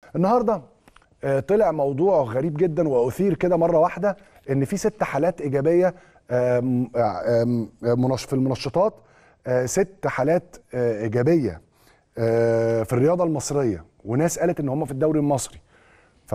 النهارده آه، طلع موضوع غريب جدا واثير كده مره واحده ان في ست حالات ايجابيه آم، آم، منش- في المنشطات آه، ست حالات آه، ايجابيه آه، في الرياضه المصريه وناس قالت ان هم في الدوري المصري ف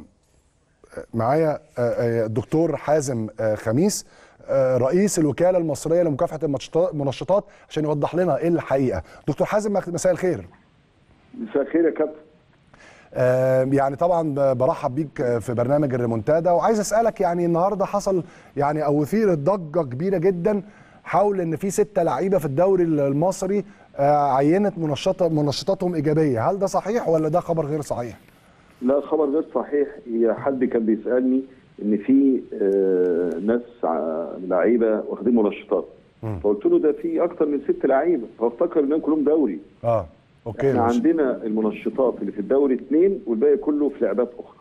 معايا آه، آه، الدكتور حازم آه، خميس آه، رئيس الوكاله المصريه لمكافحه المنشطات- المنشطات عشان يوضح لنا ايه الحقيقه دكتور حازم مساء الخير مساء الخير يا كابتن آه، يعني طبعا ب- برحب بيك آه، في برنامج الريمونتادا وعايز اسالك يعني النهارده حصل يعني او اثيرت ضجه كبيره جدا حول ان في ستة لعيبه في الدوري المصري آه، عينت منشطه منشطاتهم ايجابيه هل ده صحيح ولا ده خبر غير صحيح لا خبر غير صحيح هي حد كان بيسالني ان في آه، ناس ع- لعيبه واخدين منشطات فقلت له ده في اكتر من ست لعيبه فافتكر انهم كلهم دوري اه اوكي احنا ماشي. عندنا المنشطات اللي في الدوري اثنين والباقي كله في لعبات اخرى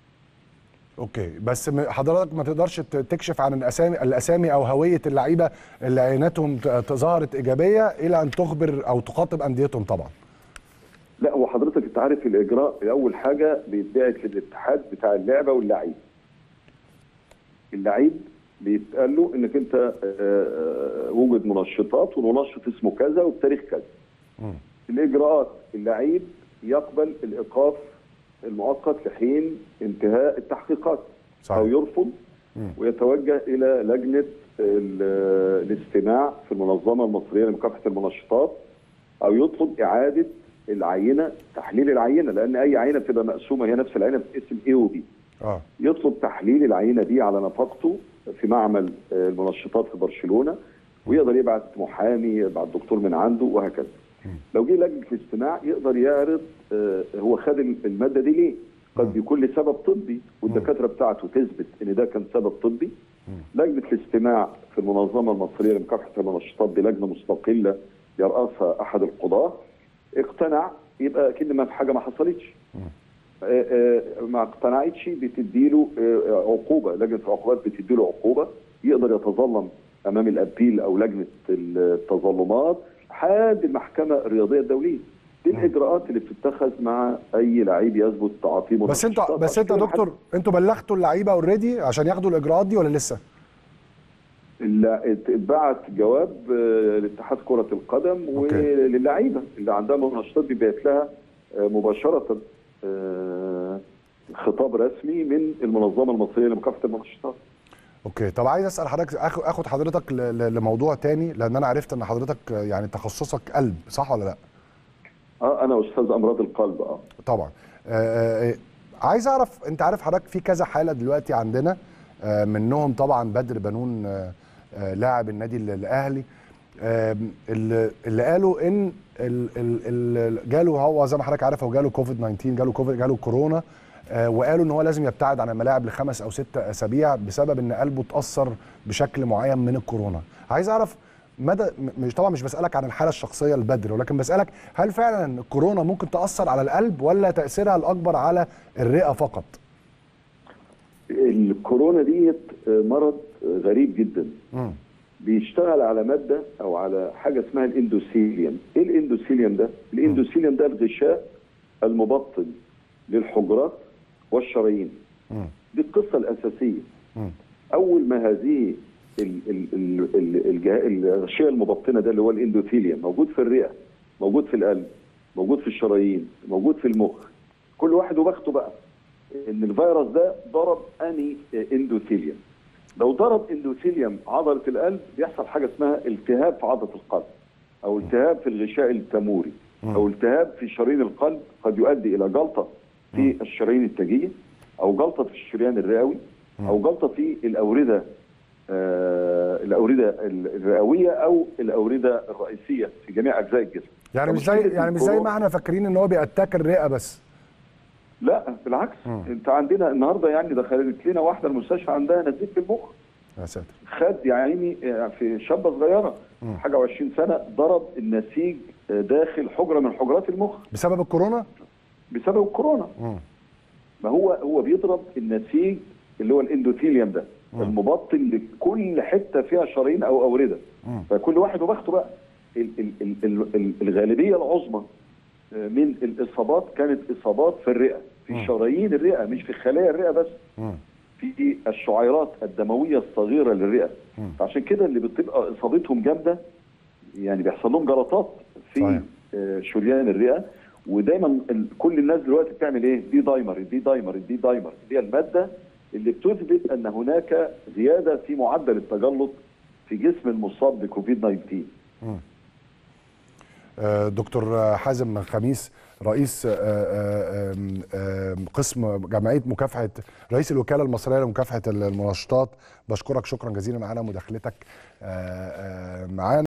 اوكي بس م- حضرتك ما تقدرش ت- تكشف عن الاسامي الاسامي او هويه اللعيبه اللي عيناتهم ت- ت- ظهرت ايجابيه الى ان تخبر او تخاطب انديتهم طبعا لا هو حضرتك انت عارف الاجراء اول حاجه بيتبعت للاتحاد بتاع اللعبه واللعيب اللعيب بيتقال له انك انت آه، آه، وجد منشطات والمنشط اسمه كذا وبتاريخ كذا الاجراءات اللعيب يقبل الايقاف المؤقت لحين انتهاء التحقيقات صحيح. او يرفض ويتوجه الى لجنه ال- الاستماع في المنظمه المصريه لمكافحه المنشطات او يطلب اعاده العينه تحليل العينه لان اي عينه بتبقى مقسومه هي نفس العينه باسم اي وبي اه يطلب تحليل العينه دي على نفقته في معمل آه، المنشطات في برشلونه ويقدر يبعت محامي يبعت دكتور من عنده وهكذا. لو جه لجنه الاستماع يقدر يعرض آه، هو خد الماده دي ليه؟ قد يكون لسبب طبي والدكاتره بتاعته تثبت ان ده كان سبب طبي. لجنه الاستماع في المنظمه المصريه لمكافحه المنشطات دي لجنه مستقله يرأسها احد القضاه اقتنع يبقى اكيد ما في حاجه ما حصلتش. آه، آه، ما اقتنعتش بتديله آه، عقوبه لجنه العقوبات بتديله عقوبه يقدر يتظلم امام الابيل او لجنه التظلمات لحد المحكمه الرياضيه الدوليه دي الاجراءات اللي بتتخذ مع اي لعيب يثبت تعاطيه بس انت منشطات. بس انت يا عشان كده دكتور انتوا بلغتوا اللعيبه اوريدي عشان ياخدوا الاجراءات دي ولا لسه؟ لا، اتبعت جواب آه، لاتحاد كره القدم أوكي. وللعيبه اللي عندها منشطات بيبعت لها آه، مباشره آه، خطاب رسمي من المنظمه المصريه لمكافحه المنشطات اوكي طب عايز اسال حضرتك اخد اخد حضرتك ل- ل- لموضوع تاني لان انا عرفت ان حضرتك يعني تخصصك قلب صح ولا لا؟ اه انا استاذ امراض القلب اه طبعا آه، آه، عايز اعرف انت عارف حضرتك في كذا حاله دلوقتي عندنا آه، منهم طبعا بدر بنون آه، آه، لاعب النادي ال- الاهلي آه، اللي اللي قالوا ان ال- ال- ال- جاله هو زي ما حضرتك عارف هو جاله كوفيد 19 جاله كوفيد جاله كورونا آه، وقالوا ان هو لازم يبتعد عن الملاعب لخمس او ست اسابيع بسبب ان قلبه اتاثر بشكل معين من الكورونا عايز اعرف مدى م- مش طبعا مش بسالك عن الحاله الشخصيه لبدر ولكن بسالك هل فعلا الكورونا ممكن تاثر على القلب ولا تاثيرها الاكبر على الرئه فقط الكورونا ديت آه، مرض آه، غريب جدا مم. بيشتغل على ماده او على حاجه اسمها الاندوثيليوم ايه الاندوثيليوم ده الاندوثيليوم ده الغشاء المبطن للحجرات والشرايين مم. دي القصه الاساسيه مم. اول ما هذه ال- ال- ال- ال- الجه- الغشاء المبطنه ده اللي هو الاندوثيليوم موجود في الرئه موجود في القلب موجود في الشرايين موجود في المخ كل واحد وبخته بقى ان الفيروس ده ضرب اني اندوثيليوم لو ضرب اندوثيليوم عضله القلب بيحصل حاجه اسمها التهاب في عضله القلب او التهاب في الغشاء التموري او التهاب في شرايين القلب قد يؤدي الى جلطه في الشرايين التاجيه او جلطه في الشريان الرئوي او جلطه في الاورده آه الاورده الرئويه او الاورده الرئيسيه في جميع اجزاء الجسم يعني مش زي فمشكلة يعني مش زي الكورونا- ما احنا فاكرين ان هو بيأتاك الرئه بس لا بالعكس انت عندنا النهارده يعني دخلت لنا واحده المستشفى عندها نزيف في المخ يا ساتر خد يا عيني في شابه صغيره حاجه و20 سنه ضرب النسيج داخل حجره من حجرات المخ بسبب الكورونا بسبب الكورونا مم. ما هو هو بيضرب النسيج اللي هو الاندوثيليوم ده المبطن لكل حته فيها شرايين او اورده مم. فكل واحد وبخته بقى ال ال ال ال ال الغالبيه العظمى من الاصابات كانت اصابات في الرئه في في شرايين الرئه مش في خلايا الرئه بس مم. في الشعيرات الدمويه الصغيره للرئه فعشان كده اللي بتبقى اصابتهم جامده يعني بيحصل لهم جلطات في صحيح. آه، شريان الرئه ودايما ال- كل الناس دلوقتي بتعمل ايه؟ دي دايمر دي دايمر دي دايمر اللي هي الماده اللي بتثبت ان هناك زياده في معدل التجلط في جسم المصاب بكوفيد 19 آه، دكتور حازم خميس رئيس آه، آه، آم، آم، قسم جمعيه مكافحه رئيس الوكاله المصريه لمكافحه المنشطات بشكرك شكرا جزيلا على مداخلتك آه، آه، معانا